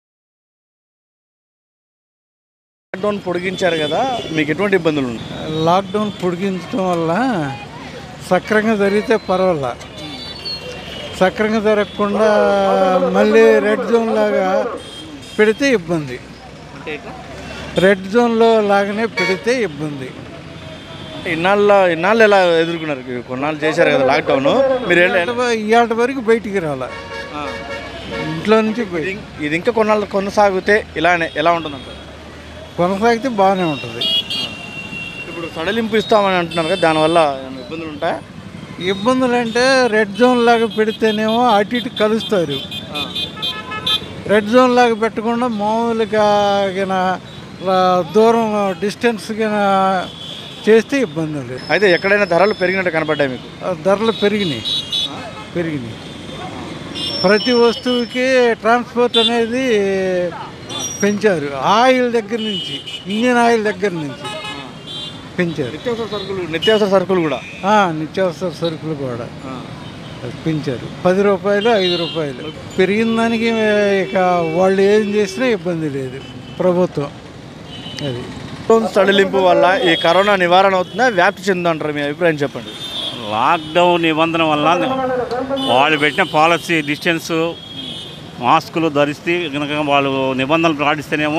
లాక్డౌన్ పొడిగించారు కదా మీకు ఎటువంటి ఇబ్బందులు ఉన్నాయి లాక్డౌన్ పొడిగించడం వల్ల సక్రంగా జరిగితే పర్వాలా సక్రంగా జరగకుండా మళ్ళీ రెడ్ జోన్ లాగా పెడితే ఇబ్బంది రెడ్ జోన్లో లాగానే పెడితే ఇబ్బంది ఇన్నాళ్ళ ఇన్నాళ్ళు ఎలా ఎదుర్కొన్నారు కొన్నాళ్ళు చేశారు కదా లాక్డౌన్ మీరు ఎలా- ఇవాళ వరకు బయటికి రాలా ఇంట్లో నుంచి బయట ఇది ఇంకా కొన్నాళ్ళు కొనసాగితే ఇలానే ఎలా ఉంటుందంట కొనసాగితే బాగానే ఉంటుంది ఇప్పుడు సడలింపు ఇస్తామని అంటున్నారు కదా దానివల్ల ఏమైనా ఇబ్బందులు ఉంటాయా ఇబ్బందులు అంటే రెడ్ జోన్ లాగా పెడితేనేమో అటు ఇటు కలుస్తారు రెడ్ జోన్ లాగా పెట్టకుండా మామూలుగా గిన లా- దూరం డిస్టెన్స్ గిన చేస్తే ఇబ్బంది లేదు అయితే ఎక్కడైనా ధరలు పెరిగినట్టు కనపడ్డాయి మీకు ఆ ధరలు పెరిగినాయి పెరిగినాయి ప్రతి వస్తువుకి ట్రాన్స్పోర్ట్ అనేది పెంచారు ఆయిల్ దగ్గర నుంచి ఇంజిన్ ఆయిల్ దగ్గర నుంచి పెంచారు నిత్యావసర సరుకులు నిత్యావసర సరుకులు కూడా ఆ, నిత్యావసర సరుకులు కూడా పెంచారు పది రూపాయలు ఐదు రూపాయలు పెరిగిన దానికి ఇక వాళ్ళు ఏం చేసినా ఇబ్బంది లేదు ప్రభుత్వం అది లాక్డౌన్ సడలింపు వల్ల ఈ కరోనా నివారణ అవుతుందా వ్యాప్తి చెందంటారు మీ అభిప్రాయం చెప్పండి లాక్డౌన్ నిబంధన వల్ల వాళ్ళు పెట్టిన పాలసీ డిస్టెన్స్ మాస్కులు ధరిస్తే కనుక వాళ్ళు నిబంధనలు పాటిస్తేనేమో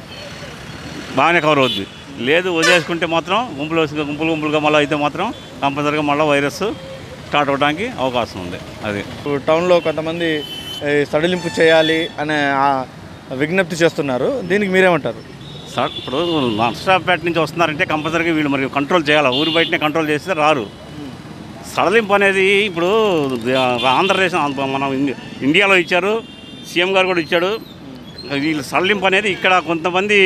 బాగానే కవర్ అవుద్ది లేదు వదిలేసుకుంటే మాత్రం గుంపులు వేసుకు- గుంపులు గుంపులుగా మళ్ళీ అయితే మాత్రం కంపల్సరీగా మళ్ళీ వైరస్ స్టార్ట్ అవడానికి అవకాశం ఉంది అది ఇప్పుడు టౌన్లో కొంతమంది ఈ సడలింపు చేయాలి అనే ఆ విజ్ఞప్తి చేస్తున్నారు దీనికి మీరేమంటారు సార్ ఇప్పుడు నర్సరాపేట నుంచి వస్తున్నారంటే కంపల్సరీగా వీళ్ళు మరి కంట్రోల్ చేయాలి ఊరి బయటనే కంట్రోల్ చేస్తే రారు సడలింపు అనేది ఇప్పుడు ఆంధ్రప్రదేశ్ మనం ఇండి- ఇండియాలో ఇచ్చారు సీఎం గారు కూడా ఇచ్చాడు వీళ్ళు సడలింపు అనేది ఇక్కడ కొంతమంది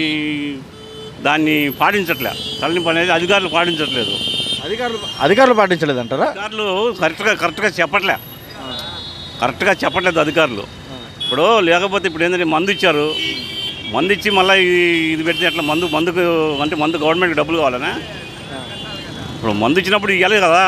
దాన్ని పాటించట్లే సడలింపు అనేది అధికారులు పాటించట్లేదు అధికారులు అధికారులు పాటించలేదంటారా అధికారులు కరెక్ట్గా కరెక్ట్గా చెప్పట్లే కరెక్ట్గా చెప్పట్లేదు అధికారులు ఇప్పుడు లేకపోతే ఇప్పుడు ఏంటంటే మందు ఇచ్చారు మందు ఇచ్చి మళ్ళీ ఇది ఇది పెడితే అట్లా మందు మందుకు అంటే మందు గవర్నమెంట్కి డబ్బులు కావాలనా ఇప్పుడు మందు ఇచ్చినప్పుడు ఇవ్వాలి కదా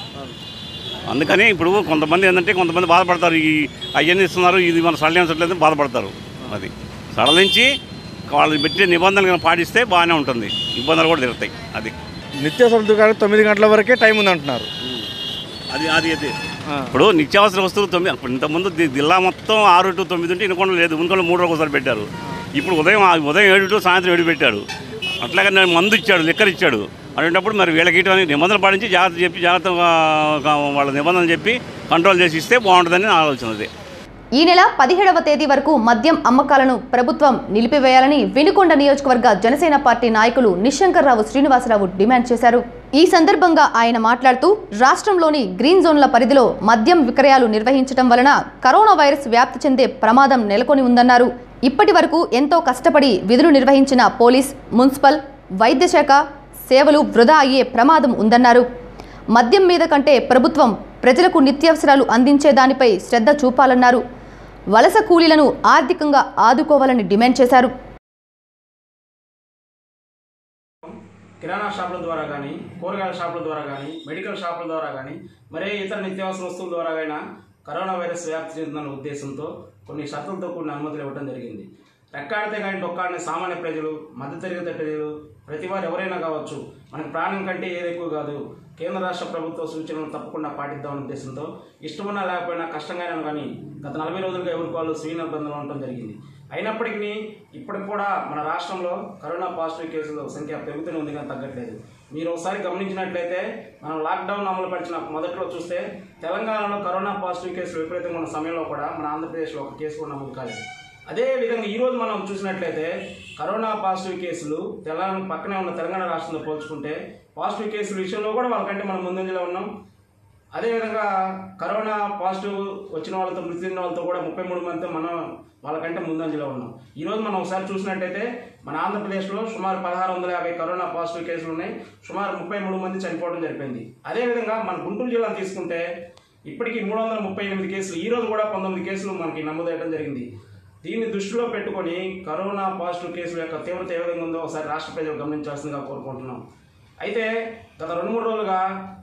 అందుకని ఇప్పుడు కొంతమంది ఏంటంటే కొంతమంది బాధపడతారు ఈ అవన్నీ ఇస్తున్నారు ఇది మన సడలించట్లేదు బాధపడతారు అది సడలించి వాళ్ళు పెట్టే నిబంధనలు కనుక పాటిస్తే బాగానే ఉంటుంది ఇబ్బందులు కూడా తిరుగుతాయి అది నిత్యావసర దుకాణం తొమ్మిది గంటల వరకే టైం ఉంది అంటున్నారు అది అది అది ఇప్పుడు నిత్యావసర వస్తువులు తొమ్మిది అప్పుడు ఇంతకుముందు ది- జిల్లా మొత్తం ఆరు టు తొమ్మిది ఉంటే ఇనుకొండ లేదు ఇనుకొండ మూడు రోజులు ఒకసారి పెట్టారు ఇప్పుడు ఉదయం ఆ- ఉదయం ఏడు టు సాయంత్రం ఏడు పెట్టాడు అట్లాగే నేను మందు ఇచ్చాడు లిక్కర్ ఇచ్చాడు అనేటప్పుడు మరి వీళ్ళకి ఇటువంటి నిబంధనలు పాటించి జాగ్రత్త చెప్పి జాగ్రత్తగా వాళ్ళ నిబంధనలు చెప్పి కంట్రోల్ చేసి ఇస్తే బాగుంటుందని నా ఆలోచన అది ఈ నెల పదిహేడవ తేదీ వరకు మద్యం అమ్మకాలను ప్రభుత్వం నిలిపివేయాలని వినుకొండ నియోజకవర్గ జనసేన పార్టీ నాయకులు నిశంకర్రావు శ్రీనివాసరావు డిమాండ్ చేశారు ఈ సందర్భంగా ఆయన మాట్లాడుతూ రాష్ట్రంలోని గ్రీన్ జోన్ల పరిధిలో మద్యం విక్రయాలు నిర్వహించడం వలన కరోనా వైరస్ వ్యాప్తి చెందే ప్రమాదం నెలకొని ఉందన్నారు ఇప్పటి వరకు ఎంతో కష్టపడి విధులు నిర్వహించిన పోలీస్ మున్సిపల్ వైద్య శాఖ సేవలు వృధా అయ్యే ప్రమాదం ఉందన్నారు మద్యం మీద కంటే ప్రభుత్వం ప్రజలకు నిత్యావసరాలు అందించే దానిపై శ్రద్ధ చూపాలన్నారు వలస కూలీలను ఆర్థికంగా ఆదుకోవాలని డిమాండ్ చేశారు కిరాణా షాపుల ద్వారా కానీ కూరగాయల షాపుల ద్వారా కానీ మెడికల్ షాపుల ద్వారా కానీ మరే ఇతర నిత్యావసర వస్తువుల ద్వారా అయినా కరోనా వైరస్ వ్యాప్తి చెందుతున్న ఉద్దేశంతో కొన్ని షరతులతో కూడిన అనుమతులు ఇవ్వడం జరిగింది రెక్కాడితే కానీ డొక్కాడిన సామాన్య ప్రజలు మధ్యతరగతి ప్రజలు ప్రతి వారు ఎవరైనా కావచ్చు మనకి ప్రాణం కంటే ఏది ఎక్కువ కాదు కేంద్ర రాష్ట్ర ప్రభుత్వ సూచనలు తప్పకుండా పాటిద్దామనే ఉద్దేశంతో ఇష్టమున్నా లేకపోయినా కష్టంగానే కానీ గత నలభై రోజులుగా ఎవరికి వాళ్ళు స్వీయ నిర్బంధంలో ఉండటం జరిగింది అయినప్పటికీ ఇప్పటికి కూడా మన రాష్ట్రంలో కరోనా పాజిటివ్ కేసుల సంఖ్య పెరుగుతూనే ఉంది కానీ తగ్గట్లేదు మీరు ఒకసారి గమనించినట్లయితే మనం లాక్డౌన్ అమలు పరిచిన మొదట్లో చూస్తే తెలంగాణలో కరోనా పాజిటివ్ కేసులు విపరీతంగా ఉన్న సమయంలో కూడా మన ఆంధ్రప్రదేశ్లో ఒక కేసు కూడా నమోదు కాలేదు అదే విధంగా ఈ రోజు మనం చూసినట్లయితే కరోనా పాజిటివ్ కేసులు తెలంగాణ పక్కనే ఉన్న తెలంగాణ రాష్ట్రంతో పోల్చుకుంటే పాజిటివ్ కేసుల విషయంలో కూడా వాళ్ళకంటే మనం ముందంజలో ఉన్నాం అదేవిధంగా కరోనా పాజిటివ్ వచ్చిన వాళ్ళతో మృతి చెందిన వాళ్ళతో కూడా ముప్పై మూడు మందితో మనం వాళ్ళకంటే ముందంజలో ఉన్నాం ఈ రోజు మనం ఒకసారి చూసినట్టయితే మన ఆంధ్రప్రదేశ్లో సుమారు పదహారు వందల యాభై కరోనా పాజిటివ్ కేసులు ఉన్నాయి సుమారు ముప్పై మూడు మంది చనిపోవడం జరిపింది అదేవిధంగా మన గుంటూరు జిల్లాను తీసుకుంటే ఇప్పటికీ మూడు వందల ముప్పై ఎనిమిది కేసులు ఈ రోజు కూడా పంతొమ్మిది కేసులు మనకి నమోదయ్యడం జరిగింది దీన్ని దృష్టిలో పెట్టుకొని కరోనా పాజిటివ్ కేసుల యొక్క తీవ్రత ఏ విధంగా ఉందో ఒకసారి రాష్ట్ర ప్రజలు గమనించాల్సిందిగా కోరుకుంటున్నాం అయితే గత రెండు మూడు రోజులుగా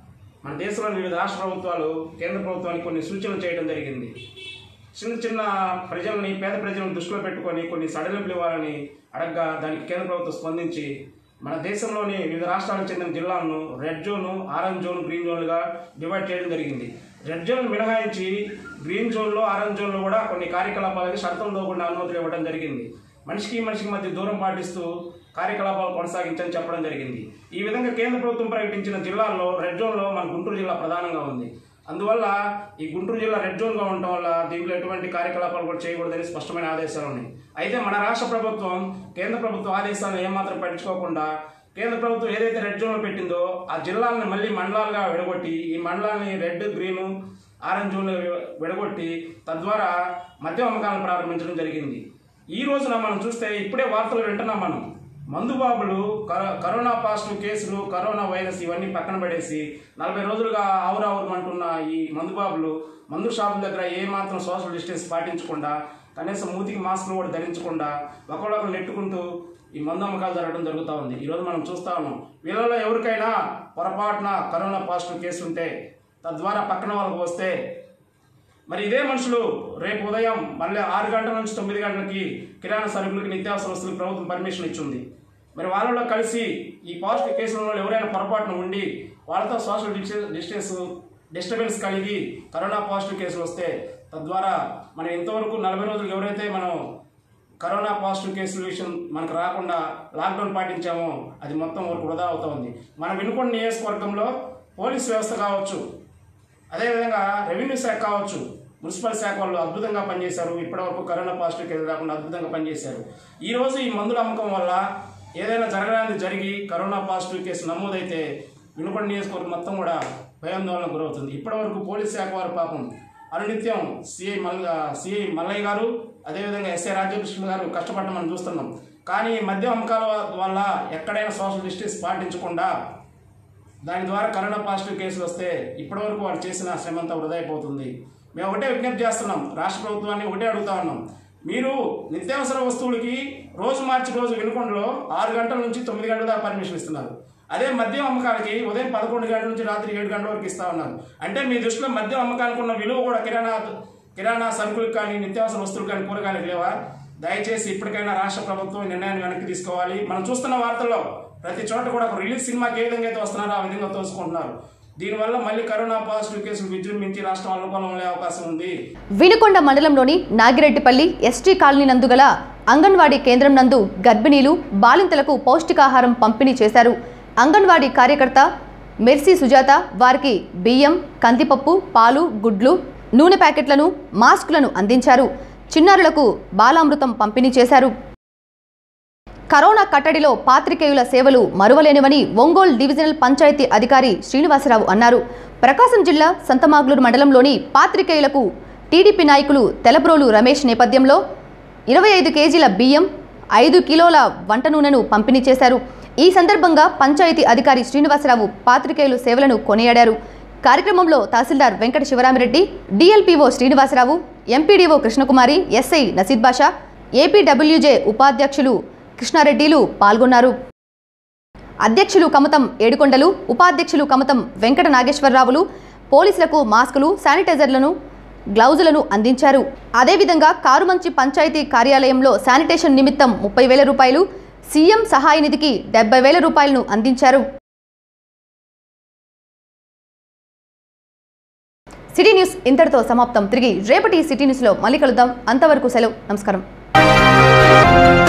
మన దేశంలోని వివిధ రాష్ట్ర ప్రభుత్వాలు కేంద్ర ప్రభుత్వానికి కొన్ని సూచనలు చేయడం జరిగింది చిన్న చిన్న ప్రజల్ని పేద ప్రజలను దృష్టిలో పెట్టుకొని కొన్ని సడలింపులు ఇవ్వాలని అడగ్గా దానికి కేంద్ర ప్రభుత్వం స్పందించి మన దేశంలోని వివిధ రాష్ట్రాలకు చెందిన జిల్లాలను red zone orange zone green జోన్లుగా డివైడ్ చేయడం జరిగింది రెడ్ జోన్ మినహాయించి గ్రీన్ జోన్లో ఆరెంజ్ జోన్లో కూడా కొన్ని కార్యకలాపాలకి షరతులతో కూడిన అనుమతులు ఇవ్వడం జరిగింది మనిషికి మనిషికి మధ్య దూరం పాటిస్తూ కార్యకలాపాలు కొనసాగించని చెప్పడం జరిగింది ఈ విధంగా కేంద్ర ప్రభుత్వం ప్రకటించిన జిల్లాల్లో రెడ్ జోన్లో మన గుంటూరు జిల్లా ప్రధానంగా ఉంది అందువల్ల ఈ గుంటూరు జిల్లా రెడ్ జోన్గా ఉండటం వల్ల దీంట్లో ఎటువంటి కార్యకలాపాలు కూడా చేయకూడదని స్పష్టమైన ఆదేశాలు ఉన్నాయి అయితే మన రాష్ట్ర ప్రభుత్వం కేంద్ర ప్రభుత్వ ఆదేశాలను ఏమాత్రం పట్టించుకోకుండా కేంద్ర ప్రభుత్వం ఏదైతే రెడ్ జోన్లో పెట్టిందో ఆ జిల్లాలను మళ్ళీ మండలాలుగా విడగొట్టి ఈ మండలాన్ని రెడ్ గ్రీన్ ఆరెంజ్ జోన్లో విడగొట్టి తద్వారా మద్యం అమ్మకాలను ప్రారంభించడం జరిగింది ఈ రోజున మనం చూస్తే ఇప్పుడే వార్తలు వింటున్నాం మనం మందుబాబులు కరో- కరోనా పాజిటివ్ కేసులు కరోనా వైరస్ ఇవన్నీ పక్కన పడేసి నలభై రోజులుగా ఆవురావురమంటున్న ఈ మందుబాబులు మందు షాపుల దగ్గర ఏ మాత్రం సోషల్ డిస్టెన్స్ పాటించకుండా కనీసం మూతికి మాస్కులు కూడా ధరించకుండా ఒకళ్ళొకరు నెట్టుకుంటూ ఈ మందు అమ్మకాలు జరగడం జరుగుతూ ఉంది ఈరోజు మనం చూస్తా ఉన్నాం వీళ్ళలో ఎవరికైనా పొరపాటున కరోనా పాజిటివ్ కేసు ఉంటే తద్వారా పక్కన వాళ్ళకు వస్తే మరి ఇదే మనుషులు రేపు ఉదయం మళ్ళీ ఆరు గంటల నుంచి తొమ్మిది గంటలకి కిరాణా సరుకులకి నిత్యావసర వస్తువులకు ప్రభుత్వం పర్మిషన్ ఇచ్చింది మరి వాళ్ళలో కలిసి ఈ పాజిటివ్ కేసులలో ఎవరైనా పొరపాటున ఉండి వాళ్ళతో సోషల్ డిస్టెన్స్ డిస్టెన్స్ డిస్టర్బెన్స్ కలిగి కరోనా పాజిటివ్ కేసులు వస్తే తద్వారా మనం ఇంతవరకు నలభై రోజులు ఎవరైతే మనం కరోనా పాజిటివ్ కేసుల విషయం మనకు రాకుండా లాక్డౌన్ పాటించామో అది మొత్తం వరకు వృధా అవుతోంది మనం వినుకొండ నియోజకవర్గంలో పోలీస్ వ్యవస్థ కావచ్చు అదేవిధంగా రెవెన్యూ శాఖ కావచ్చు మున్సిపల్ శాఖ వాళ్ళు అద్భుతంగా పనిచేశారు ఇప్పటివరకు కరోనా పాజిటివ్ కేసులు రాకుండా అద్భుతంగా పనిచేశారు ఈ రోజు ఈ మందుల అమ్మకం వల్ల ఏదైనా జరగడానికి జరిగి కరోనా పాజిటివ్ కేసు నమోదైతే వినుకొండ నియోజకవర్గం మొత్తం కూడా భయాందోళనకు గురవుతుంది ఇప్పటివరకు పోలీస్ శాఖ వారు పాపం అనునిత్యం సిఐ మల్ సిఐ మల్లయ్య గారు అదేవిధంగా ఎస్ఐ రాజ్యకృష్ణ గారు కష్టపడడం మనం చూస్తున్నాం కానీ ఈ మద్య అమ్మకాల వల్ల ఎక్కడైనా సోషల్ డిస్టెన్స్ పాటించకుండా దాని ద్వారా కరోనా పాజిటివ్ కేసులు వస్తే ఇప్పటివరకు వాళ్ళు చేసిన శ్రమంతా వృధా అయిపోతుంది మేము ఒకటే విజ్ఞప్తి చేస్తున్నాం రాష్ట్ర ప్రభుత్వాన్ని ఒకటే అడుగుతా ఉన్నాం మీరు నిత్యావసర వస్తువులకి రోజు మార్చి రోజు వినుకొండలో ఆరు గంటల నుంచి తొమ్మిది గంటల దాకా పర్మిషన్ ఇస్తున్నారు అదే మద్యం అమ్మకాలకి ఉదయం పదకొండు గంటల నుంచి రాత్రి ఏడు గంటల వరకు ఇస్తా ఉన్నారు అంటే మీ దృష్టిలో మద్యం అమ్మకానికి ఉన్న విలువ కూడా కిరాణా కిరాణా సరుకులకు కానీ నిత్యావసర వస్తువులు కానీ కూరగాయలకు లేవా దయచేసి ఇప్పటికైనా రాష్ట్ర ప్రభుత్వం ఈ నిర్ణయాన్ని వెనక్కి తీసుకోవాలి మనం చూస్తున్న వార్తల్లో ప్రతి చోట కూడా ఒక రిలీజ్ సినిమాకి ఏ విధంగా అయితే వస్తున్నారో ఆ విధంగా తోసుకుంటున్నారు దీనివల్ల మళ్ళీ కరోనా పాజిటివ్ కేసులు విజృంభించి రాష్ట్రం అనుకూలం అయ్యే అవకాశం ఉంది వినుకొండ మండలంలోని నాగిరెడ్డిపల్లి ఎస్టీ కాలనీ నందు గల అంగన్వాడీ కేంద్రం నందు గర్భిణీలు బాలింతలకు పౌష్టికాహారం పంపిణీ చేశారు అంగన్వాడీ కార్యకర్త మెర్సీ సుజాత వారికి బియ్యం కందిపప్పు పాలు గుడ్లు నూనె ప్యాకెట్లను మాస్కులను అందించారు చిన్నారులకు బాలామృతం పంపిణీ చేశారు కరోనా కట్టడిలో పాత్రికేయుల సేవలు మరువలేనివని ఒంగోలు డివిజనల్ పంచాయతీ అధికారి శ్రీనివాసరావు అన్నారు ప్రకాశం జిల్లా సంతమాగ్లూరు మండలంలోని పాత్రికేయులకు టీడీపీ నాయకులు తెలబ్రోలు రమేష్ నేపథ్యంలో ఇరవై ఐదు కేజీల బియ్యం ఐదు కిలోల వంట నూనెను పంపిణీ చేశారు ఈ సందర్భంగా పంచాయతీ అధికారి శ్రీనివాసరావు పాత్రికేయులు సేవలను కొనియాడారు కార్యక్రమంలో తహసీల్దార్ Venkata Sivaramireddy DLPO Srinivasarao MPDO Krishnakumari SI Naseed Basha APWJ ఉపాధ్యక్షులు కృష్ణారెడ్డిలు పాల్గొన్నారు అధ్యక్షులు కమతం ఏడుకొండలు ఉపాధ్యక్షులు కమతం వెంకట నాగేశ్వరరావులు పోలీసులకు మాస్కులు శానిటైజర్లను గ్లౌజులను అందించారు అదేవిధంగా కారుమంచి పంచాయతీ కార్యాలయంలో శానిటేషన్ నిమిత్తం ముప్పై వేల రూపాయలు సీఎం సహాయ నిధికి డెబ్బై వేల రూపాయలను అందించారు సిటీ న్యూస్ ఇంతటితో సమాప్తం తిరిగి రేపటి సిటీ న్యూస్లో మళ్ళీ కలుద్దాం అంతవరకు సెలవు నమస్కారం